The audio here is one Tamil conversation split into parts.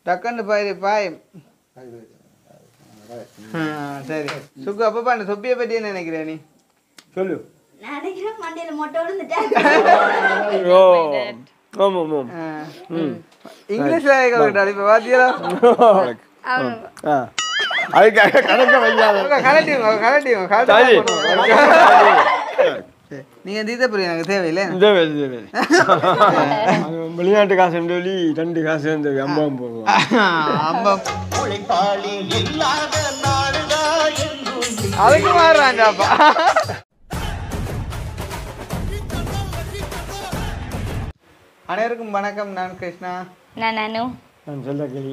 டக்குன்னு பாய் பாய் ஆ, சரி சுக்கு அப்பப்பா அந்த தொப்பியை பற்றி என்ன நினைக்கிற நீ சொல்லு நினைக்கிறேன் மண்டையில மொட்டை விழுந்துட்டேன் ஓ ஆமாம் ஆமாம் ஆ. இங்கிலீஷ்ல கலக்கிட்டாரு இப்ப பாத்தியா ஆ அதுக்காக கணக்க வைக்காத கலட்டிங்க கலட்டிங்க சரி. கலட்டி நீங்க தீத்த புரிய எனக்கு தேவையில்லை இந்த வேலை இந்த வேலை அது வெளிநாட்டு காசு சொல்லி ரெண்டு காசு இந்த அம்பாம் போடுவோம் அம்பா அதுக்கு மாறுறான்டாப்பா அனைவருக்கும் வணக்கம் நான் கிருஷ்ணா நான் நானு நான் செல்லக்கிளி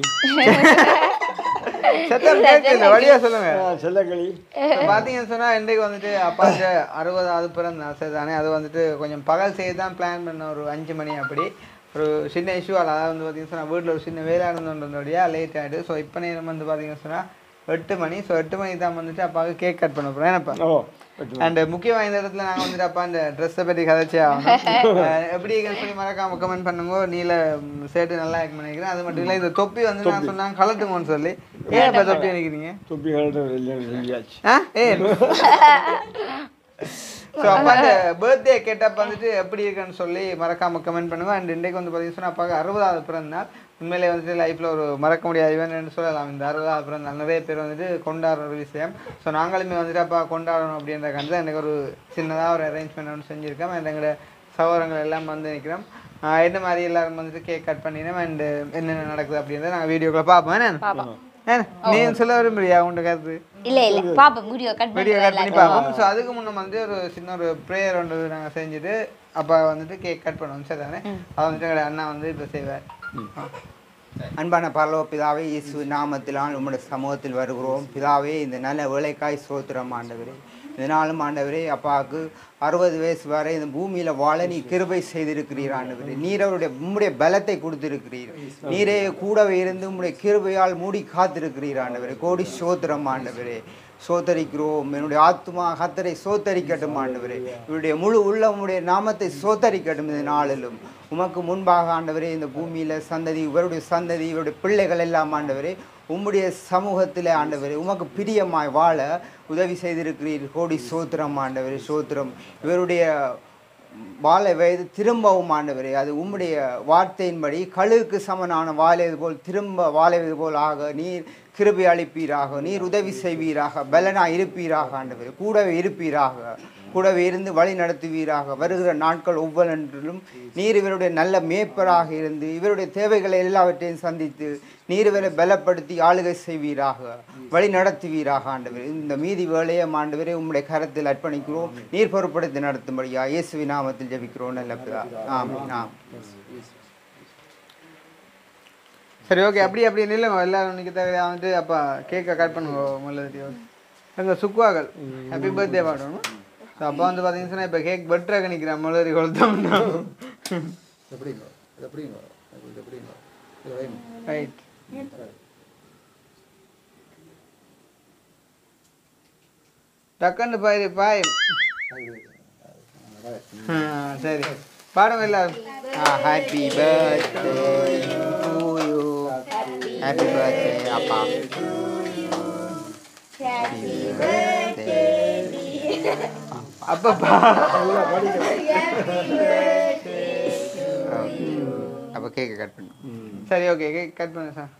சத்தம் கேட்கல வழியா சொல்லுங்க செல்லக்கிளி இப்ப பாத்தீங்கன்னு சொன்னா இன்றைக்கு வந்துட்டு அப்பாவுக்கு அறுபதாவது பிறந்த ஆசை தானே அது வந்துட்டு கொஞ்சம் பகல் செய்ய தான் பிளான் பண்ண ஒரு அஞ்சு மணி அப்படி ஒரு சின்ன இஷ்யூ அதாவது வந்து பார்த்தீங்கன்னு சொன்னால் வீட்டில் ஒரு சின்ன வேலை இருந்தோன்றதோடய லேட் ஆகிட்டு ஸோ இப்போ நேரம் வந்து பார்த்தீங்கன்னு சொன்னால் எட்டு மணி ஸோ எட்டு மணிக்கு தான் வந்துட்டு அப்பாவுக்கு கேக் கட் பண்ண போகிறோம் ஏன்னாப்பா ஓ அண்ட் முக்கியமாக இந்த இடத்துல நாங்கள் வந்துட்டு அப்பா அந்த ட்ரெஸ்ஸை பற்றி கதைச்சே ஆகணும் அஹ் எப்படி இருக்குன்னு சொல்லி மறக்காம கமெண்ட் பண்ணுங்க நீல சேட்டு நல்லா இருக்கு நினைக்கிறேன் அது மட்டும் இல்லை இந்த தொப்பி வந்து நான் சொன்னாங்க கலட்டுங்கன்னு சொல்லி ஏன் இப்போ தொப்பி நினைக்கிறீங்க தொப்பி கலட்ட இல்லைன்னு சொல்லியாச்சு ஆ ஏ ஸோ அப்பா அந்த பர்த்டே கேட்டப்ப வந்துட்டு எப்படி இருக்குன்னு சொல்லி மறக்காம கமெண்ட் பண்ணுங்க அண்ட் இன்றைக்கு வந்து பார்த்தீங்கன்னா சொன்னா அப்பாவுக்கு அறுபதாவது பிறந்த நாள் உண்மையிலே வந்துட்டு லைஃப்பில் ஒரு மறக்க முடியாத ஈவெண்ட்னு சொல்லலாம் இந்த அறுபதாவது பிறந்த நாள் நிறைய பேர் வந்துட்டு கொண்டாடுற ஒரு விஷயம் ஸோ நாங்களுமே வந்துட்டு அப்பா கொண்டாடணும் அப்படின்ற கண்டு எனக்கு ஒரு சின்னதாக ஒரு அரேஞ்ச்மெண்ட் ஒன்று செஞ்சுருக்கோம் அண்ட் எங்களோட சகோதரங்கள் எல்லாம் வந்து நிற்கிறோம் ஆஹ் என்ன மாதிரி எல்லாரும் வந்துட்டு கேக் கட் பண்ணினோம் அண்ட் என்னென்ன நடக்குது அப்படின்றத நாங்கள் வீடியோக்குள்ள பார்ப்போம் என்ன ஏன் நீ சொல்ல விரும்புறியா உங்க கருத்து இல்ல இல்ல பாப்போம் வீடியோ கட் வீடியோ பண்ணி கட் பண்ணி பார்ப்போம் ஸோ அதுக்கு முன்ன வந்து ஒரு சின்ன ஒரு ப்ரேயர் ஒன்று நாங்கள் செஞ்சுட்டு அப்பா வந்துட்டு கேக் கட் பண்ணுவோம் சரி தானே அதை வந்துட்டு எங்களோட அண்ணா வந்து இப்போ செய்வார் அன்பான பரலோக பிதாவே இயேசு நாமத்தினால் உம்முடைய சமூகத்தில் வருகிறோம் பிதாவே இந்த நல்ல வேலைக்காய் சோத்திரம் ஆண்டவரே இதனாலும் ஆண்டவரே அப்பாவுக்கு அறுபது வயசு வரை இந்த பூமியில வாழ நீ கிருபை செய்திருக்கிறீர் ஆண்டவரே நீர் அவருடைய உம்முடைய பலத்தை கொடுத்திருக்கிறீர் நீரே கூடவே இருந்து உம்முடைய கிருபையால் மூடி காத்திருக்கிறீர் ஆண்டவரே கோடி சோத்திரம் ஆண்டவரே சோத்தரிக்கிறோம் என்னுடைய ஆத்மா கத்தரை சோத்தரிக்கட்டும் ஆண்டவரே இவருடைய முழு உள்ளமுடைய நாமத்தை சோத்தரிக்கட்டும் இந்த நாளிலும் உமக்கு முன்பாக ஆண்டவரே இந்த பூமியில சந்ததி இவருடைய சந்ததி இவருடைய பிள்ளைகள் எல்லாம் ஆண்டவரே உம்முடைய சமூகத்திலே ஆண்டவரே உமக்கு பிரியமாய் வாழ உதவி செய்திருக்கிறீர் கோடி சோத்திரம் ஆண்டவரே சோத்திரம் இவருடைய வாழ வயது திரும்பவும் ஆண்டவரே அது உம்முடைய வார்த்தையின்படி கழுகுக்கு சமனான வாழையது போல் திரும்ப வாழையது போல் ஆக நீர் கிருபை அளிப்பீராக நீர் உதவி செய்வீராக பலனா இருப்பீராக ஆண்டவரே கூடவே இருப்பீராக கூடவே இருந்து வழி நடத்துவீராக வருகிற நாட்கள் ஒவ்வொன்றிலும் நீர் இவருடைய நல்ல மேய்ப்பராக இருந்து இவருடைய தேவைகளை எல்லாவற்றையும் சந்தித்து நீர் இவரை பலப்படுத்தி ஆளுகை செய்வீராக வழி நடத்துவீராக ஆண்டவர் இந்த மீதி வேலையை ஆண்டவரே உம்முடைய கரத்தில் அர்ப்பணிக்கிறோம் நீர் பொறுப்படுத்தி நடத்தும்படியா இயேசுவி நாமத்தில் ஜெபிக்கிறோம் நல்ல பிதா ஆமென் ஆம் சரி ஓகே அப்படி அப்படி நில்லுங்க எல்லாரும் இன்னைக்கு தேவையா வந்துட்டு அப்பா கேக்கை கட் பண்ணுங்க முதல்ல எங்கள் சுக்குவாக்கள் ஹாப்பி பர்த்டே பாடணும் ஸோ அப்பா வந்து பார்த்தீங்கன்னு சொன்னா இப்போ கேக் பெட்டராக நிற்கிறேன் முளரி கொளுத்தோம்னா ரைட் டக்குன்னு பாய் பாய் ஆ, சரி பாடுங்க எல்லாரும் happy birthday to you happy birthday அப்பா அப்பப்பா அப்போ கேக்கை கட் பண்ணு சரி ஓகே கேக் கட் பண்ணு சார்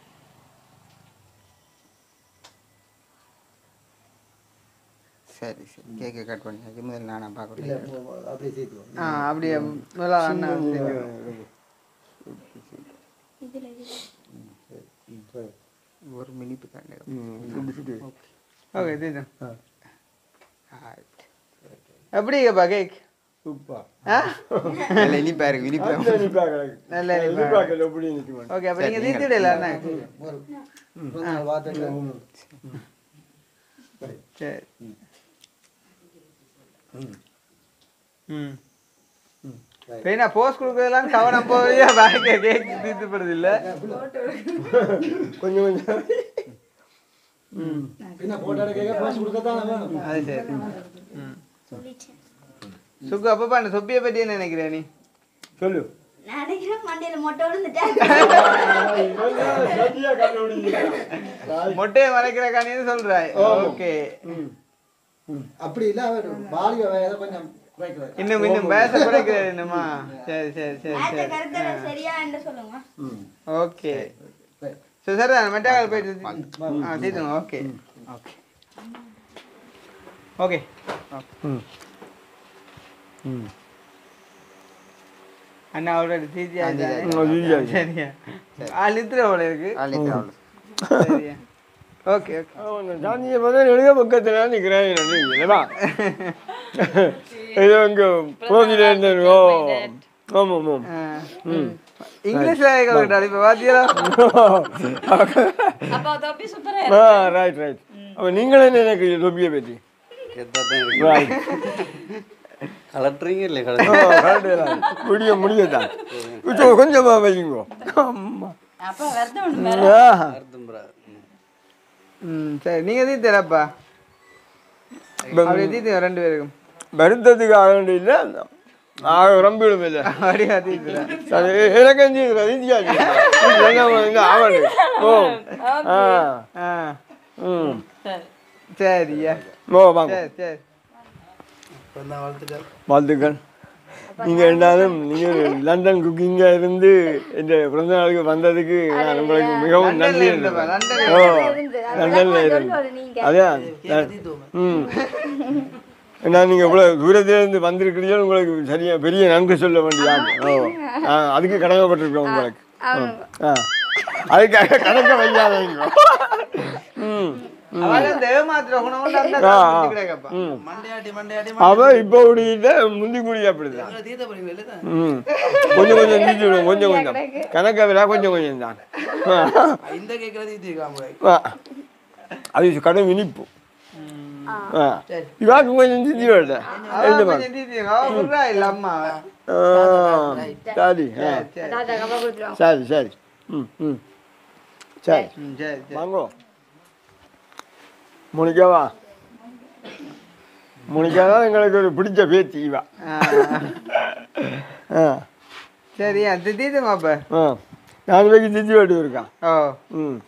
சரி சரி கேக்கை கட் பண்ணி முதல்ல நானா பார்க்குறேன் ஆ அப்படியே முதல்ல அண்ணா செஞ்சு. ஒரு மினிப்பு தானே ஓகே தெரியும் எப்படி இருக்கப்பா கேக் சூப்பர் ஆ நல்ல இனிப்பா இருக்கு இனிப்பா நல்ல இனிப்பா. ஓகே அப்போ நீங்கள் தீர்த்துடல அண்ணா சரி ம் பெயினா போஸ்ட் கொடுக்குறதெல்லாம் கவனம் போறியா பேங்க கேக் தீர்த்துப்படுது இல்லை கொஞ்சம் கொஞ்சம் அது சரி ம் சுக்கு அப்பப்பா அந்த தொப்பியை பற்றி என்ன நினைக்கிற நீ சொல்லு நினைக்கிறேன் மண்டையில மொட்டை விழுந்துட்டேன் மொட்டையை மறைக்கிற காணின்னு சொல்றாய் ஓகே அப்படி இல்ல அவர் வாலிப வயதை கொஞ்சம் குறைக்கிறார் இன்னும் இன்னும் பேச குறைக்கிறாரு என்னமா சரி சரி சரி அடுத்த சரி கருத்துல சரியா என்று சொல்லுங்க ஓகே சரி சார் மெட்டாக போயிட்டு ஆ தீர்த்துங்க ஓகே ஓகே ஓகே அண்ணா ஆல்ரெடி தீர்த்தியா ஆ, தீர்த்தியாச்சு. ம், தீர்த்தியாச்சு. சரியா ஆ லித்திர போல இருக்கு சரியா ஓகே ஓகே அவன் சாந்தியை பார்த்தா நெடுக பக்கத்தில் நிற்கிறேன் இல்லைவா இது இங்கே புரோஜில இருந்தேன் ஓ ஆமாம் ஆமாம் ம் இங்கிலீஷ்ல கலக்கிட்டாரு இப்ப பாத்தியா அப்போ தொப்பி சூப்பரா ஆ ரைட் ரைட் அப்போ நீங்களே எனக்கு தொப்பியை பற்றி ரைட் கலட்டுறீங்க இல்லை முடிய முடியதான் கொஞ்சம் கொஞ்சமாக வைங்க ஆமாம் அப்போ வருத்தம் ஒன்று ஆ ம் சரி நீங்க தீர்த்தரப்பா அப்படியே தீர்த்து ரெண்டு பேருக்கும் வருத்தத்துக்கு ஆக வேண்டியதில்லை ஆக ரம்பிடும் இல்லை அப்படியா தீர்த்துற அது எனக்கு இந்தியாச்சு ஆவணு ஓ ஆ ஆ ம் சரி சரியா ஓ வாங்க சரி சரி வாழ்த்துக்கள் நீங்கள் இருந்தாலும் நீங்கள் லண்டன் குக்கிங்காக இருந்து இந்த பிறந்த நாளுக்கு வந்ததுக்கு நான் உங்களுக்கு மிகவும் நன்றி லண்டன்ல இருந்தப்பா, லண்டன்ல ஓ இருந்து. லண்டனில் அதான் இருந்து சொல்லுவது நீங்க. அதான் ம் ஏன்னா நீங்கள் இவ்வளோ தூரத்திலிருந்து வந்திருக்கிறீங்க உங்களுக்கு சரியா பெரிய நன்றி சொல்ல வேண்டிய ஆள். ஓ ஆ, அதுக்கு கடமைப்பட்டிருக்கோம் உங்களுக்கு ஆ அதுக்காக கணக்க வைக்காதீங்க ம் அவள இந்த ஏமாத்துற குணம் கொண்டு அந்த ஆ, ஆ. குத்தி கிடக்கப்பா. ம் மண்டையாட்டி மண்டையாட்டி அவ இப்போ உடைய முந்தி குடி அப்படிதான் தீர்த்த போறீங்க இல்லை ம் கொஞ்சம் கொஞ்சம் நீச்சு விடுவோம் கொஞ்சம் கொஞ்சம் கணக்கை விட கொஞ்சம் கொஞ்சம் தான் இந்த கேட்கறது தீர்க்காம ஆ. அது கடும் இனிப்பு ஆ இவாக்கு கொஞ்சம் தித்தி விட அவ கொஞ்சம் தீர்த்திங்க. அவ விட்றா இல்ல அம்மா சரி ஆ தாத்தா கப்பா கொடுத்துருவாங்க சரி சரி ம் ம் சரி ம், சரி சரி வாங்கோ முனிக்காவா முனிக்காதான் எங்களுக்கு ஒரு பிடிச்ச பேத்தி இவா ஆ. ஆ சரியா தீர்த்துமா அப்ப ஆ நாலு பேருக்கு தித்தி வேட்டு இருக்கான் ஓ ம்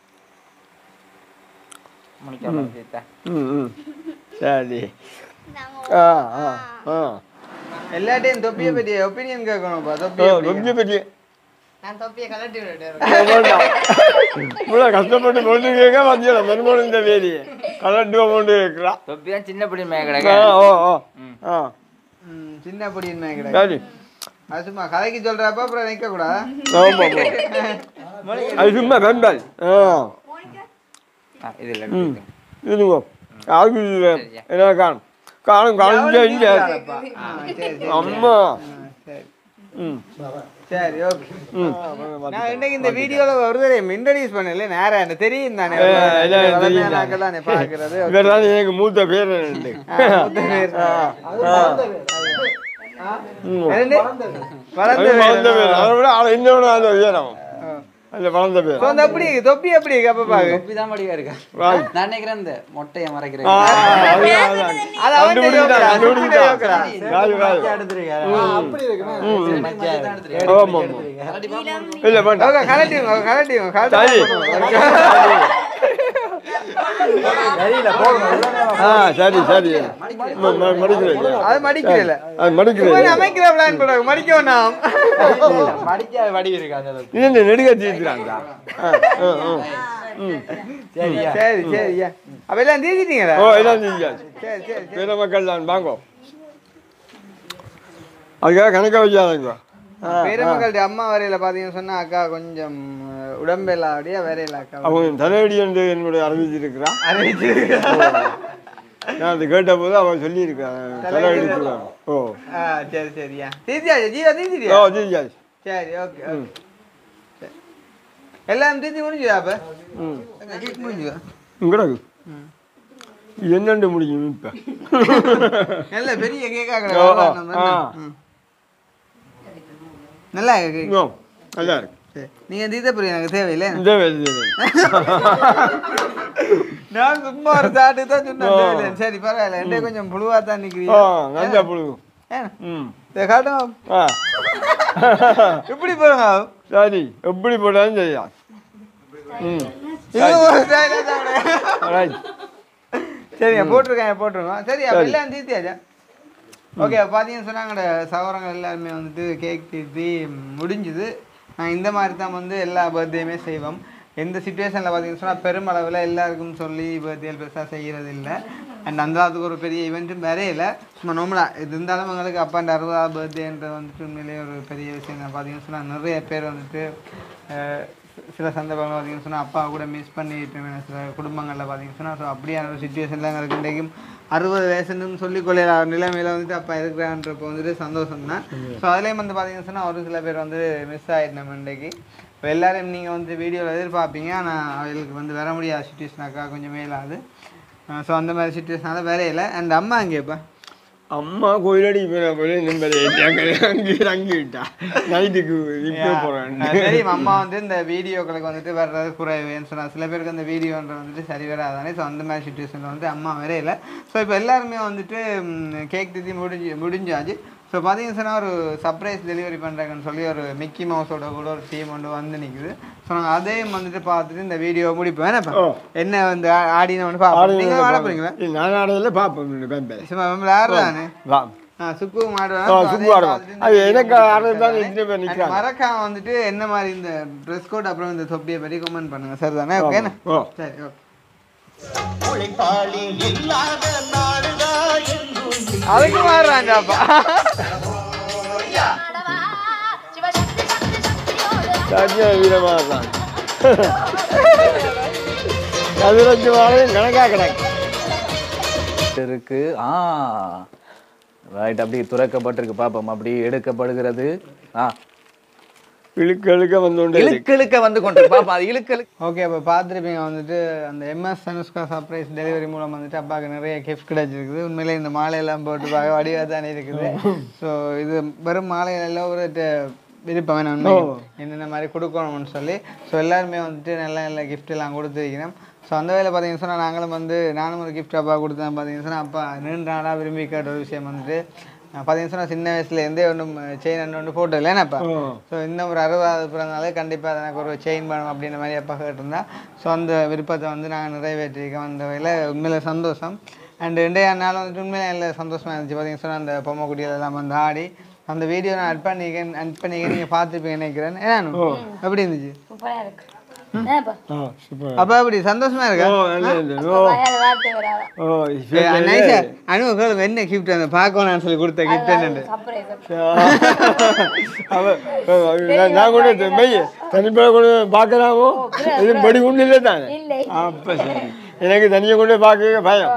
முடிக்கலாம் சீதா ம் ம் சரி ஆ ஆ ஆ எல்லாட்டையும் தொப்பியை பத்தி ஒப்பீனியன் கேட்கணும்ப்பா ஆ தொப்பியை ரொம்ப பெரிய நான் தொப்பியை கலட்டி விட்டுட்டேன் இவ்வளோ கஷ்டப்பட்டு பொண்ணு கேட்க மத்தியோட மறுமணம் இந்த வேலையை கலட்டு அமௌண்ட் கேட்குறான் தொப்பிதான் சின்ன பிடி மேய ஆ கிடக்க ஓ ஓ ஆ ம், சின்ன பொடியின் கிடையாது சரி அது சும்மா கதைக்கு சொல்றப்ப அப்புறம் நிக்க கூடாது ஆமாம் அது சும்மா வெம்பல் ஆ ஆ, இதுல ம் இதுங்கோ அதுக்கு இது என்ன காணும் காணும் காணும் இங்கே சரி சரி அம்மா சரி ம் சரி ஓகே ம் நான் இன்னைக்கு இந்த வீடியோல ஒரு தடவை இன்ட்ரடியூஸ் பண்ணல நேரா எனக்கு தெரியும் தானே ஏ, எல்லாம் எனக்கு தெரியும் தானே. நாட்கள் தானே பாக்குறது இவர் தான் எனக்கு மூத்த பேர் ரெண்டு ஆ ஆ ம் ரெண்டு வளர்ந்த அது வளர்ந்த பேர். பேர் அதை விட அவன் இன்னொன்று அது உயரம் அந்த வளர்ந்த பேர் So, அந்த அப்படி தொப்பி எப்படி இருக்கு அப்ப பாக்கு தான் படிவா இருக்கா Right. நான் நினைக்கிறேன் இந்த மொட்டையை மறைக்கிறேன் ஆ, அதுதான், அதுதான். அது அவன் கண்டுபிடிச்சிட்டான், கண்டுபிடிச்சிட்டான். யோசிக்கிறான். காது, காது. அப்படி இருக்குன்னா ம், ம். ஆமா, ஆமா. இல்ல வேண்டாம் ஓகே கலட்டிங்க கலட்டிங்க சரி. ஆ சரி சரி ம- ம- மடிக்கிறேன் அது மடிக்கிறல அது மடிக்கிறேன் அமைக்கிற பிளான் போடுறாங்க மடிக்க வேணாம் மடிக்க வடி இருக்கு அந்த அளவுக்கு. இது என்ன நெடுக தீர்த்துறாங்க சரி சரியா அப்ப எல்லாம் தீர்த்திட்டீங்களா ஓ எல்லாம் செஞ்சாச்சு சரி சரி சரி பிற மக்கள் தான் வாங்கோ அதுக்காக கணக்க வச்சாதீங்க ஆ, பெருமக்களுடைய அம்மா வரையில பாத்தீங்கன்னு சொன்னா அக்கா கொஞ்சம் அஹ், உடம்பெல்லாம் அப்படியே வரையில அக்கா அவன் தலையடி என்று என்னுடைய அறிவிச்சிருக்கிறான் நான் அது கேட்ட போது அவன் சொல்லியிருக்கான் தலையடி சொல்லுவான். ஓ ஆ சரி சரியா தீர்த்தியா ஜீவா ஓ தீர்த்திட்டியா செஞ்சாச்சு சரி ஓகே ஓகே சரி. எல்லாம் தீர்த்தி முடிஞ்சுதா அப்ப ம் கேக் முடிஞ்சுதா இங்கடகு என்னண்டு முடியும் இப்ப நல்ல பெரிய கேக்கா ஓ, ஓ, கிடக்கு ஆ. நல்லா கேக் ஓ, நல்லா இருக்கு சரி. நீங்க தீர்த்த புரிய எனக்கு தேவையில்லை இந்த வேலை இந்த வேலை நான் சும்மா ஒரு தாட்டு தான் சொன்னேன் தேவையில்லை. சரி பரவாயில்ல என்கிட்ட கொஞ்சம் புழுவா தான் ஆ நிக்கிறீங்க நல்ல புழு ஏன்? ம் இதை காட்டும் ஆ இப்படி போடுங்க சரி எப்படி போட்டாலும் செய்யலாம் ம் இது ஒரு style ஆ சாப்பிடு. ரைட் சரிங்க போட்டிருக்கேன் போட்டிருக்கோம் சரி அப்ப எல்லாம் தீர்த்தியாச்சா ஓகே பார்த்தீங்கன்னு சொன்னா எங்களோட சகோதரங்கள் எல்லாருமே வந்துட்டு கேக் தீர்த்தி முடிஞ்சுது நான் இந்த மாதிரி தான் வந்து எல்லா பர்த்டேயுமே செய்வோம் எந்த சுச்சுவேஷனில் பார்த்தீங்கன்னு சொன்னால் பெருமளவில் எல்லாருக்கும் சொல்லி பர்த்டே பெருசாக செய்கிறது இல்லை அண்ட் அந்த அதுக்கு ஒரு பெரிய ஈவெண்ட்டும் வரையில சும்மா நார்மலாக இது இருந்தாலும் எங்களுக்கு அப்பாண்ட அறுபதாவது பர்த்டேன்றது வந்துட்டு உண்மையிலேயே ஒரு பெரிய விஷயம் தான் பார்த்தீங்கன்னு சொன்னால் நிறைய பேர் வந்துட்டு அஹ், சில சந்தர்ப்பங்கள் பார்த்தீங்கன்னு சொன்னால் அப்பா கூட மிஸ் பண்ணிட்டு சில குடும்பங்களில் பார்த்தீங்கன்னு சொன்னால் ஸோ அப்படியான ஒரு சுச்சுவேஷனில் எங்களுக்கு இன்றைக்கும் அறுபது வயசுன்னு சொல்லி கொள்ளையில நிலைமையில வந்துட்டு அப்பா இருக்கிறான்றப்போ வந்துட்டு சந்தோஷம் தான் ஸோ அதுலேயும் வந்து பார்த்தீங்கன்னு சொன்னால் ஒரு சில பேர் வந்து மிஸ் ஆகிட்டு நம்ம இன்றைக்கு இப்போ எல்லாரும் நீங்கள் வந்து வீடியோவில் எதிர்பார்ப்பீங்க ஆனால் அவங்களுக்கு வந்து வர முடியாத சுச்சுவேஷனாக்கா கொஞ்சம் மேலாது ஸோ அந்த மாதிரி சுச்சுவேஷனால வேற இல்லை அண்ட் அம்மா அங்கேப்பா அம்மா கோயிலடி போய் போய் நிம்மதி அங்கே அங்கே தங்கிட்டா நைட்டுக்கு இப்போ போகிறேன் அஹ் தெரியும் அம்மா வந்து இந்த வீடியோக்களுக்கு வந்துட்டு வர்றது குறைவுன்னு சொன்னா சில பேருக்கு அந்த வீடியோன்ற வந்துட்டு சரி வராதானே ஸோ அந்த மாதிரி சுச்சுவேஷனில் வந்து அம்மா வரையில ஸோ இப்போ எல்லாருமே வந்துட்டு கேக் திதி முடிஞ்சு முடிஞ்சாச்சு ஸோ பார்த்தீங்கன்னு சொன்னால் ஒரு சர்ப்ரைஸ் டெலிவரி பண்ணுறாங்கன்னு சொல்லி ஒரு மிக்கி மவுஸோட கூட ஒரு டீம் வந்து வந்து நிற்குது ஸோ நாங்கள் அதையும் வந்துட்டு பார்த்துட்டு இந்த வீடியோ முடிப்போம் என்னப்பா ஓ. என்ன வந்து ஆ- ஆடினவனு பார்ப்போம் நீங்கள் ஆட போறீங்களா நான் ஆடையில் பார்ப்பேன் பெம்பை சும்மா ஆடுறானே வா ஆ சுக்கு ஆடுவேன் ஆ, So சுக்கு அதையும் ஆடுவோம். பார்த்துட்டு அது இந்த எனக்கு video ஆடுறது தான் முடிப்போம். இத்தனை பேர் And நிக்கிறாங்க. மறக்காம வந்துட்டு என்ன மாதிரி இந்த ட்ரெஸ் கோட் அப்புறம் இந்த தொப்பியை பற்றி கமெண்ட் பண்ணுங்க சார் தானே ஓகே ஓ சரி ஓகே அதுக்கு மாறுறாங்கப்பா சத்திய வீரமாக தான் கதிரஞ்சு வாழையும் கணக்காக கிடக்கு இருக்கு ஆ ரைட் அப்படி துறக்கப்பட்டிருக்கு பாப்போம் அப்படி எடுக்கப்படுகிறது ஆ இழுக்க இழுக்க வந்து கொண்டே இருக்கு. இழுக்க இழுக்க வந்து கொண்டு பாப்போம் அது இழுக்க இழுக்க ஓகே இப்போ பார்த்துருப்பீங்க வந்துட்டு அந்த எம்எஸ் தனுஷ்கா சர்ப்ரைஸ் டெலிவரி மூலம் வந்துட்டு அப்பாவுக்கு நிறைய கிஃப்ட் கிடைச்சிருக்குது உண்மையிலே இந்த மாலையெல்லாம் போட்டு பார்க்க வடிவாக தானே இருக்குது ஸோ இது வெறும் மாலையில ஒரு ட- விருப்பம் வேணும் உண்மைக்கு. என்னென்ன மாதிரி கொடுக்கணும்னு சொல்லி ஸோ எல்லாருமே வந்துட்டு நல்ல நல்ல gift எல்லாம் கொடுத்துருக்கிறோம் ஸோ அந்த வேலை பார்த்தீங்கன்னு சொன்னால் நாங்களும் வந்து நானும் ஒரு gift அப்பா கொடுத்தேன் பார்த்தீங்கன்னு சொன்னால் அப்பா நீண்ட நாளாக விரும்பி கேட்ட ஒரு விஷயம் வந்துட்டு பார்த்தீங்கன்னு சொன்னால் சின்ன வயசுலேருந்தே ஒன்றும் செயின் அண்ட் ஒன்று போட்டோ இல்லைனாப்பா ஸோ இன்னும் ஒரு அறுபதாவது பிறந்தனால கண்டிப்பாக எனக்கு ஒரு செயின் வேணும் அப்படின்ற மாதிரி அப்பா கேட்டிருந்தா ஸோ அந்த விருப்பத்தை வந்து நாங்கள் நிறைவேற்றிருக்கோம் அந்த வகையில் உண்மையில சந்தோஷம் அண்ட் இன்றைய நாள் வந்துட்டு உண்மையில நல்ல சந்தோஷமாக இருந்துச்சு பார்த்தீங்கன்னு சொன்னால் அந்த பொம்மை குட்டிகள் எல்லாம் வந்து ஆடி அந்த வீடியோ நான் அட் பண்ணிக்கேன் அட் பண்ணிக்க நீங்கள் பார்த்துருப்பீங்க நினைக்கிறேன் ஏன்னா எப்படி இருந்துச்சு சூப்பரா இருக்கு என்னப்பா ஆ சூப்பர் அப்போ அப்படி சந்தோஷமா இருக்கா ஓ நல்ல இது. ஓ வாயால வார்த்தை வராதா ஓ ஏய், நைஸா அனு கேளு, என்ன கிஃப்ட் அந்த பார்க்கணும் சொல்லி கொடுத்த கிஃப்ட் என்னன்னு சர்ப்ரைஸ் அவ- நான் நான் கூட மெய் தனிப்பட கொண்டு பார்க்கலாமோ இது படி ஒன்றும் இல்லை தானே இல்லை அப்போ சரி எனக்கு தனியாக கொண்டு பார்க்க பயம்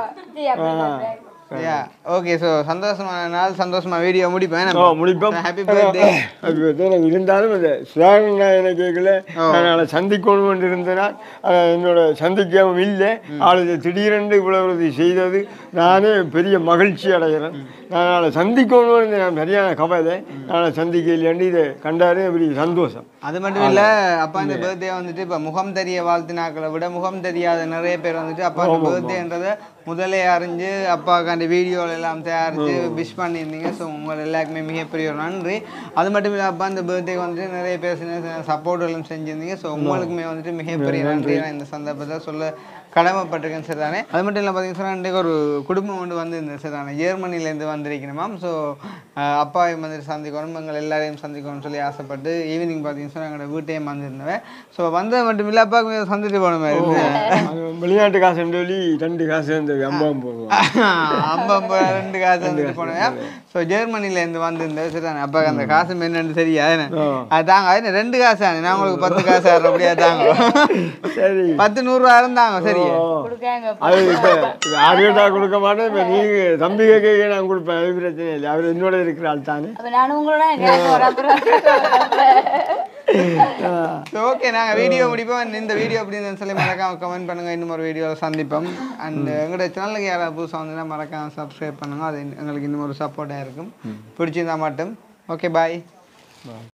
யா ஓகே ஸோ சந்தோஷமான நாள் சந்தோஷமா வீடியோ முடிப்பேன் ஓ முடிப்போம் ஹாப்பி பர்த்டே அது வந்து எனக்கு இருந்தாலும் அந்த சுதாகரன் நான் என்ன கேட்கல நான் அவளை சந்திக்கணும் இருந்தேனா என்னோட சந்திக்கவும் இல்லை அவளை திடீரென்று இவ்வளவு இது செய்தது நானே பெரிய மகிழ்ச்சி அடைகிறேன் நான் அவளை சந்திக்கணும் இருந்தேன் நான் சரியான கவலை நான் சந்திக்க இல்லையாண்டு இதை கண்டாரே பெரிய சந்தோஷம் அது மட்டும் இல்ல அப்பா இந்த பர்த்டே வந்துட்டு இப்ப முகம் தெரிய வாழ்த்தினாக்களை விட முகம் தெரியாத நிறைய பேர் வந்துட்டு அப்பா இந்த பர்த்டேன்றத முதலே அறிஞ்சு அப்பாக்காண்டி வீடியோல எல்லாம் தயாரிச்சு விஷ் பண்ணியிருந்தீங்க ஸோ உங்கள் எல்லாருக்குமே மிகப்பெரிய ஒரு நன்றி அது மட்டும் இல்லை அப்பா இந்த பர்த்டே வந்துட்டு நிறைய பேர் சின்ன சின்ன சப்போர்ட் எல்லாம் செஞ்சிருந்தீங்க ஸோ உங்களுக்குமே வந்துட்டு மிகப்பெரிய நன்றி நான் இந்த சந்தர்ப்பத்தை சொல்ல கடமைப்பட்டிருக்கேன் சார் தானே அது மட்டும் இல்லை பார்த்தீங்கன்னா சொன்னா, இன்றைக்கு ஒரு குடும்பம் ஒன்று வந்து இந்த சார் தானே ஜெர்மனிலேருந்து வந்திருக்கணுமாம் ஸோ அப்பாவையும் வந்துட்டு சந்திக்கணும் எங்கள் எல்லாரையும் சந்திக்கணும்னு சொல்லி ஆசைப்பட்டு ஈவினிங் பார்த்தீங்கன்னா சொன்னா, எங்களோட வீட்டையும் வந்திருந்தவன் ஸோ வந்தது மட்டும் இல்லை அப்பாவுக்கு சந்திட்டு போன மாதிரி இருந்தது. அது வெளிநாட்டு காசு சொல்லி ரெண்டு காசு இந்த அம்பாவும் போடுவோம் ஐம்பது ஐம்பது ரெண்டு காசு வந்துட்டு போனேன் ஸோ ஜெர்மனிலேருந்து வந்திருந்தேன் சரி தானே அப்பாவுக்கு அந்த காசு என்னன்னு சரியா என்ன அது தாங்க அது என்ன, ரெண்டு காசு தானே நான் உங்களுக்கு பத்து காசு ஆடுற அப்படியா தாங்க சரி பத்து நூறுரூவா இருந்தாங்க சரியா ஓ. கொடுக்காங்க அது இப்போ யாரு கேட்டா கொடுக்க மாட்டேன் இப்போ நீங்க தம்பி கேட்க நான் கொடுப்பேன் அது பிரச்சனை இல்லை அவர் என்னோட இருக்கிற ஆள் தானே அப்ப நானும் உங்களோட எனக்கு ஒரு அப்புறம் ஓகே நாங்க வீடியோ முடிப்போம் இந்த வீடியோ எப்படி இருந்துன்னு சொல்லி மறக்காம கமெண்ட் பண்ணுங்க இன்னும் ஒரு வீடியோவில் சந்திப்போம் அண்ட் எங்களோட சேனலுக்கு யாராவது புதுசாக வந்தீங்கன்னா மறக்காம சப்ஸ்கிரைப் பண்ணுங்க அது எங்களுக்கு இன்னும் ஒரு சப்போர்ட்டாக இருக்கும் பிடிச்சிருந்தா மட்டும் ஓகே பாய்